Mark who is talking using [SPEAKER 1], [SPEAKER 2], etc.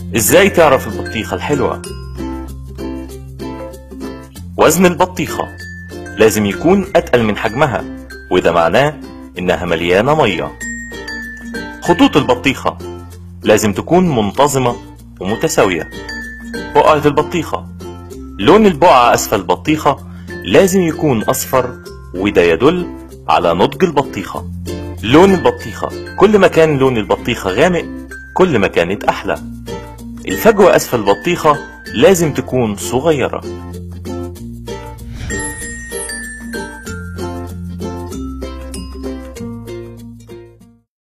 [SPEAKER 1] ازاي تعرف البطيخة الحلوة؟ وزن البطيخة لازم يكون أتقل من حجمها وده معناه إنها مليانة مية خطوط البطيخة لازم تكون منتظمة ومتساوية بقعة البطيخة لون البقعة أسفل البطيخة لازم يكون أصفر وده يدل على نضج البطيخة لون البطيخة كل ما كان لون البطيخة غامق كل ما كانت أحلى الفجوة أسفل البطيخة لازم تكون صغيرة